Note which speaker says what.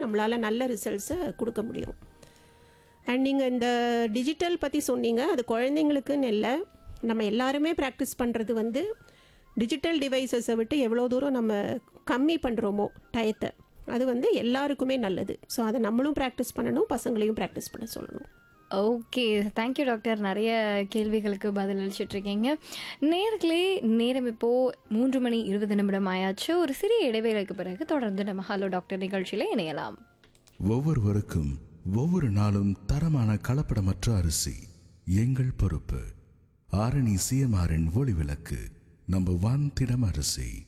Speaker 1: நம்மளால் நல்ல ரிசல்ட்ஸை கொடுக்க முடியும் அண்ட் நீங்கள் இந்த டிஜிட்டல் பற்றி சொன்னீங்க அது குழந்தைங்களுக்குன்னு இல்லை நம்ம எல்லாருமே ப்ராக்டிஸ் பண்ணுறது வந்து டிஜிட்டல் டிவைசஸை விட்டு எவ்வளோ தூரம் நம்ம கம்மி பண்ணுறோமோ டயத்தை அது வந்து எல்லாருக்குமே நல்லது ஸோ அதை நம்மளும் ப்ராக்டிஸ் பண்ணணும் பசங்களையும் ப்ராக்டிஸ் பண்ண சொல்லணும்
Speaker 2: ஓகே தேங்க்யூ டாக்டர் நிறைய கேள்விகளுக்கு பதில் அளிச்சிட்டு இருக்கீங்க நேர்களே நேரம் இப்போ மூன்று மணி இருபது நிமிடம் ஆயாச்சு ஒரு சிறிய இடைவேளைக்கு பிறகு தொடர்ந்து நம்ம ஹலோ டாக்டர் நிகழ்ச்சியில் இணையலாம்
Speaker 3: ஒவ்வொருவருக்கும் ஒவ்வொரு நாளும் தரமான கலப்படமற்ற அரிசி எங்கள் பொறுப்பு ஆரணி சிஎம்ஆரின் ஒளி விளக்கு நம்ம ஒன் திடம் அரிசி